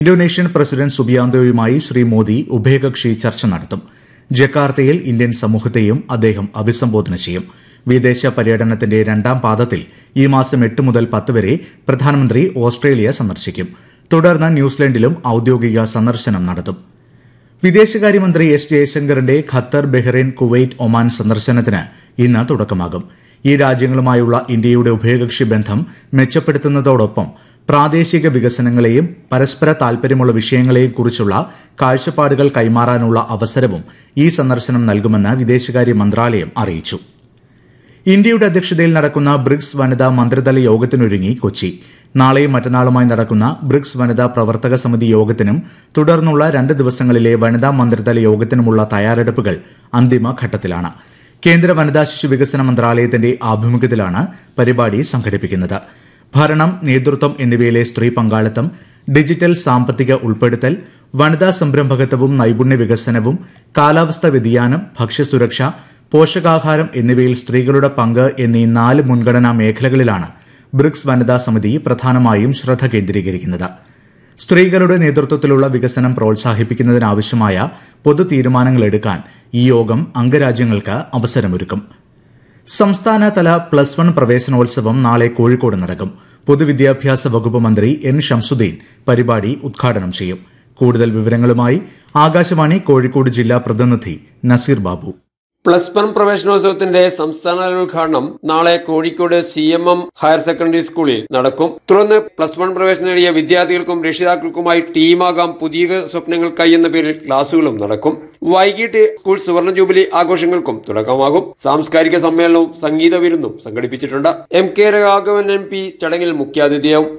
Indonesian president സുബിയാന്തോയുമായി ശ്രീ മോദി ഉഭയകക്ഷി ചർച്ച നടത്തും ജക്കാർത്തയിൽ ഇന്ത്യൻ സമൂഹത്തെയും അദ്ദേഹം അഭിസംബോധന ചെയ്യും വിദേശ പര്യടനത്തിന്റെ രണ്ടാം പാദത്തിൽ ഈ മാസം എട്ട് മുതൽ പത്ത് വരെ പ്രധാനമന്ത്രി ഓസ്ട്രേലിയ സന്ദർശിക്കും തുടർന്ന് ന്യൂസിലൻഡിലും ഔദ്യോഗിക സന്ദർശനം നടത്തും വിദേശകാര്യമന്ത്രി എസ് ജയശങ്കറിന്റെ ഖത്തർ ബഹ്റൈൻ കുവൈറ്റ് ഒമാൻ സന്ദർശനത്തിന് ഇന്ന് തുടക്കമാകും ഈ രാജ്യങ്ങളുമായുള്ള ഇന്ത്യയുടെ ഉഭയകക്ഷി ബന്ധം മെച്ചപ്പെടുത്തുന്നതോടൊപ്പം പ്രാദേശിക വികസനങ്ങളെയും പരസ്പര താൽപര്യമുള്ള വിഷയങ്ങളെയും കുറിച്ചുള്ള കാഴ്ചപ്പാടുകൾ കൈമാറാനുള്ള അവസരവും ഈ സന്ദർശനം നൽകുമെന്ന് വിദേശകാര്യ മന്ത്രാലയം അറിയിച്ചു ഇന്ത്യയുടെ അധ്യക്ഷതയിൽ നടക്കുന്ന ബ്രിക്സ് വനിതാ മന്ത്രിതല യോഗത്തിനൊരുങ്ങി കൊച്ചി നാളെയും മറ്റന്നാളുമായി നടക്കുന്ന ബ്രിക്സ് വനിതാ പ്രവർത്തക സമിതി യോഗത്തിനും തുടർന്നുള്ള രണ്ട് ദിവസങ്ങളിലെ വനിതാ മന്ത്രിതല യോഗത്തിനുമുള്ള തയ്യാറെടുപ്പുകൾ അന്തിമഘട്ടത്തിലാണ് കേന്ദ്ര വനിതാ ശിശു വികസന മന്ത്രാലയത്തിന്റെ ആഭിമുഖ്യത്തിലാണ് പരിപാടി സംഘടിപ്പിക്കുന്നത് ഭരണം നേതൃത്വം എന്നിവയിലെ സ്ത്രീ പങ്കാളിത്തം ഡിജിറ്റൽ സാമ്പത്തിക ഉൾപ്പെടുത്തൽ വനിതാ സംരംഭകത്വവും നൈപുണ്യ വികസനവും കാലാവസ്ഥാ വ്യതിയാനം ഭക്ഷ്യസുരക്ഷ പോഷകാഹാരം എന്നിവയിൽ സ്ത്രീകളുടെ പങ്ക് എന്നീ നാല് മുൻഗണനാ മേഖലകളിലാണ് ബ്രിക്സ് വനിതാ സമിതി പ്രധാനമായും ശ്രദ്ധ കേന്ദ്രീകരിക്കുന്നത് സ്ത്രീകളുടെ നേതൃത്വത്തിലുള്ള വികസനം പ്രോത്സാഹിപ്പിക്കുന്നതിനാവശ്യമായ പൊതു തീരുമാനങ്ങൾ എടുക്കാൻ ഈ യോഗം അംഗരാജ്യങ്ങൾക്ക് അവസരമൊരുക്കും സംസ്ഥാനതല പ്ലസ് വൺ പ്രവേശനോത്സവം നാളെ കോഴിക്കോട് നടക്കും പൊതുവിദ്യാഭ്യാസ വകുപ്പ് മന്ത്രി എൻ ഷംസുദ്ദീൻ പരിപാടി ഉദ്ഘാടനം ചെയ്യും കൂടുതൽ വിവരങ്ങളുമായി ആകാശവാണി കോഴിക്കോട് ജില്ലാ പ്രതിനിധി നസീർ ബാബു പ്ലസ് വൺ പ്രവേശനോത്സവത്തിന്റെ സംസ്ഥാനതല ഉദ്ഘാടനം നാളെ Kozhikode C M M higher secondary സ്കൂളിൽ നടക്കും തുടർന്ന് പ്ലസ് വൺ പ്രവേശനം നേടിയ വിദ്യാർത്ഥികൾക്കും രക്ഷിതാക്കൾക്കുമായി ടീമാകാം പുതിയ സ്വപ്നങ്ങൾക്കായി എന്ന പേരിൽ ക്ലാസുകളും നടക്കും വൈകിട്ട് സ്കൂൾ സുവർണ ജൂബിലി ആഘോഷങ്ങൾക്കും തുടക്കമാകും സാംസ്കാരിക സമ്മേളനവും സംഗീത വിരുന്നും സംഘടിപ്പിച്ചിട്ടുണ്ട് M K Raghavan M P ചടങ്ങിൽ മുഖ്യാതിഥിയാവും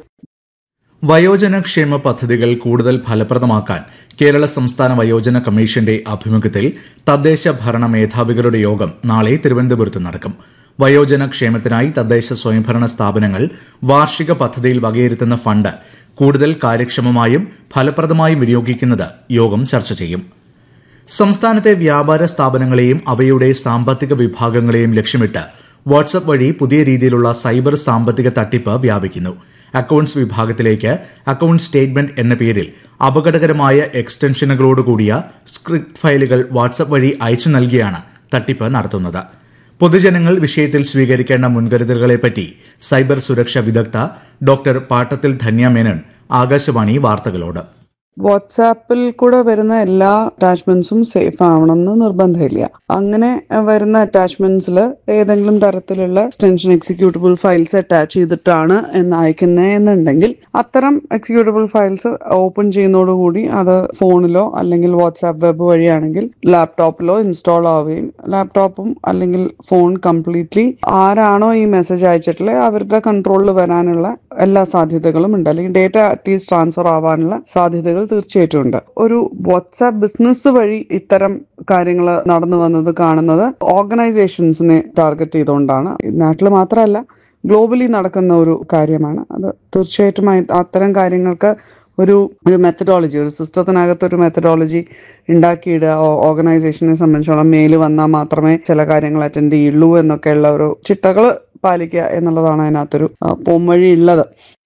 വയോജനക്ഷേമ പദ്ധതികൾ കൂടുതൽ ഫലപ്രദമാക്കാൻ കേരള സംസ്ഥാന വയോജന കമ്മീഷന്റെ ആഭിമുഖ്യത്തിൽ തദ്ദേശ ഭരണ മേധാവികളുടെ യോഗം നാളെ തിരുവനന്തപുരത്ത് നടക്കും വയോജന ക്ഷേമത്തിനായി തദ്ദേശ സ്വയംഭരണ സ്ഥാപനങ്ങൾ വാർഷിക പദ്ധതിയിൽ വകയിരുത്തുന്ന ഫണ്ട് കൂടുതൽ കാര്യക്ഷമമായും ഫലപ്രദമായും വിനിയോഗിക്കുന്നത് യോഗം ചർച്ച ചെയ്യും സംസ്ഥാനത്തെ വ്യാപാര സ്ഥാപനങ്ങളെയും അവയുടെ സാമ്പത്തിക വിഭാഗങ്ങളെയും ലക്ഷ്യമിട്ട് വാട്സ്ആപ്പ് വഴി പുതിയ രീതിയിലുള്ള സൈബർ സാമ്പത്തിക തട്ടിപ്പ് വ്യാപിക്കുന്നു അക്കൌണ്ട്സ് വിഭാഗത്തിലേക്ക് അക്കൌണ്ട് സ്റ്റേറ്റ്മെന്റ് എന്ന പേരിൽ അപകടകരമായ എക്സ്റ്റൻഷനുകളോടുകൂടിയ സ്ക്രിപ്റ്റ് ഫയലുകൾ വാട്സ്ആപ്പ് വഴി അയച്ചു നൽകിയാണ് തട്ടിപ്പ് നടത്തുന്നത് പൊതുജനങ്ങൾ വിഷയത്തിൽ സ്വീകരിക്കേണ്ട മുൻകരുതലുകളെപ്പറ്റി സൈബർ സുരക്ഷാ വിദഗ്ധ ഡോക്ടർ പാട്ടത്തിൽ ധന്യ മേനൻ ആകാശവാണി വാർത്തകളോട് വാട്സാപ്പിൽ കൂടെ വരുന്ന എല്ലാ അറ്റാച്ച്മെന്റ്സും സേഫ് ആവണം എന്ന് നിർബന്ധമില്ല അങ്ങനെ വരുന്ന അറ്റാച്ച്മെന്റ്സിൽ ഏതെങ്കിലും തരത്തിലുള്ള എക്സ്റ്റൻഷൻ എക്സിക്യൂട്ടബിൾ ഫയൽസ് അറ്റാച്ച് ചെയ്തിട്ടാണ് എന്ന് അയക്കുന്നത് എന്നുണ്ടെങ്കിൽ അത്തരം എക്സിക്യൂട്ടബിൾ ഫയൽസ് ഓപ്പൺ ചെയ്യുന്നതോടുകൂടി അത് ഫോണിലോ അല്ലെങ്കിൽ വാട്സാപ്പ് വെബ് വഴിയാണെങ്കിൽ ലാപ്ടോപ്പിലോ ഇൻസ്റ്റാൾ ആവുകയും ലാപ്ടോപ്പും അല്ലെങ്കിൽ ഫോൺ കംപ്ലീറ്റ്ലി ആരാണോ ഈ മെസ്സേജ് അയച്ചിട്ടുള്ളത് അവരുടെ കൺട്രോളിൽ വരാനുള്ള എല്ലാ സാധ്യതകളും ഉണ്ട് അല്ലെങ്കിൽ ഡേറ്റ അറ്റ്ലീസ്റ്റ് ട്രാൻസ്ഫർ ആവാനുള്ള സാധ്യതകൾ തീർച്ചയായിട്ടും ഉണ്ട് ഒരു വാട്സാപ്പ് ബിസിനസ് വഴി ഇത്തരം കാര്യങ്ങൾ നടന്നു വന്നത് കാണുന്നത് ഓർഗനൈസേഷൻസിനെ ടാർഗറ്റ് ചെയ്തുകൊണ്ടാണ് നാട്ടിൽ മാത്രമല്ല ഗ്ലോബലി നടക്കുന്ന ഒരു കാര്യമാണ് അത് തീർച്ചയായിട്ടും അത്തരം കാര്യങ്ങൾക്ക് ഒരു ഒരു മെത്തഡോളജി ഒരു സിസ്റ്റത്തിനകത്ത് ഒരു മെത്തഡോളജി ഉണ്ടാക്കിയിടുക ഓർഗനൈസേഷനെ സംബന്ധിച്ചോളം മെയിൽ വന്നാൽ മാത്രമേ ചില കാര്യങ്ങൾ അറ്റൻഡ് ചെയ്യുള്ളൂ എന്നൊക്കെയുള്ള ഒരു ചിട്ടകൾ പാലിക്കുക എന്നുള്ളതാണ് അതിനകത്തൊരു പോംവഴി ഉള്ളത്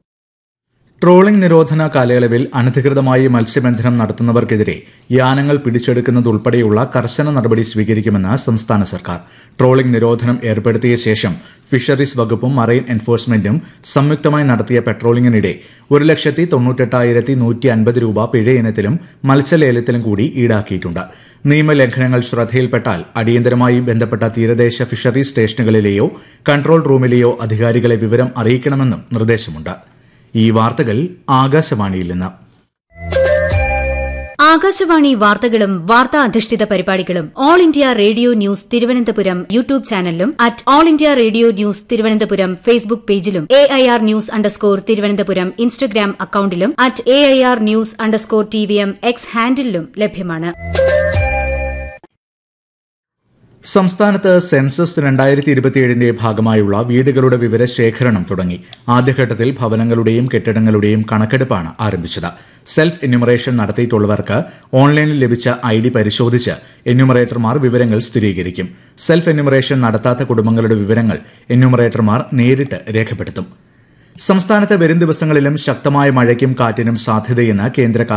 ട്രോളിംഗ് നിരോധന കാലയളവിൽ അനധികൃതമായി മത്സ്യബന്ധനം നടത്തുന്നവർക്കെതിരെ യാനങ്ങൾ പിടിച്ചെടുക്കുന്നതുൾപ്പെടെയുള്ള കർശന നടപടി സ്വീകരിക്കുമെന്ന് സംസ്ഥാന സർക്കാർ ട്രോളിംഗ് നിരോധനം ഏർപ്പെടുത്തിയ ശേഷം ഫിഷറീസ് വകുപ്പും മറൈൻ എൻഫോഴ്സ്മെന്റും സംയുക്തമായി നടത്തിയ പെട്രോളിംഗിനിടെ ഒരു ലക്ഷത്തി തൊണ്ണൂറ്റെട്ടായിരത്തി നൂറ്റി അൻപത് രൂപ പിഴ ഇനത്തിലും മത്സ്യലേലത്തിലും കൂടി ഈടാക്കിയിട്ടുണ്ട് നിയമലംഘനങ്ങൾ ശ്രദ്ധയിൽപ്പെട്ടാൽ അടിയന്തരമായി ബന്ധപ്പെട്ട തീരദേശ ഫിഷറീസ് സ്റ്റേഷനുകളിലെയോ കൺട്രോൾ റൂമിലെയോ അധികാരികളെ വിവരം അറിയിക്കണമെന്നും നിർദ്ദേശമുണ്ട് ഈ വാർത്തകൾ ആകാശവാണിയിൽ നിന്ന് ആകാശവാണി വാർത്തകളും വാർത്താ അധിഷ്ഠിത പരിപാടികളും All India Radio News Thiruvananthapuram YouTube ചാനലിലും at All India Radio News Thiruvananthapuram Facebook പേജിലും A I R news underscore Thiruvananthapuram Instagram അക്കൌണ്ടിലും at A I R news underscore T V M X ഹാൻഡിലും ലഭ്യമാണ് സംസ്ഥാനത്ത് സെൻസസ് രണ്ടായിരത്തി ഇരുപത്തിയേഴിന്റെ ഭാഗമായുള്ള വീടുകളുടെ വിവരശേഖരണം തുടങ്ങി ആദ്യഘട്ടത്തിൽ ഭവനങ്ങളുടെയും കെട്ടിടങ്ങളുടെയും കണക്കെടുപ്പാണ് ആരംഭിച്ചത് സെൽഫ് എന്യൂമറേഷൻ നടത്തിയിട്ടുള്ളവർക്ക് ഓൺലൈനിൽ ലഭിച്ച ഐ ഡി പരിശോധിച്ച് എന്യൂമറേറ്റർമാർ വിവരങ്ങൾ സ്ഥിരീകരിക്കും സെൽഫ് എന്യൂമറേഷൻ നടത്താത്ത കുടുംബങ്ങളുടെ വിവരങ്ങൾ എന്യൂമറേറ്റർമാർ നേരിട്ട് രേഖപ്പെടുത്തും സംസ്ഥാനത്ത് വരും ദിവസങ്ങളിലും ശക്തമായ മഴയ്ക്കും കാറ്റിനും സാധ്യതയെന്ന് കേന്ദ്ര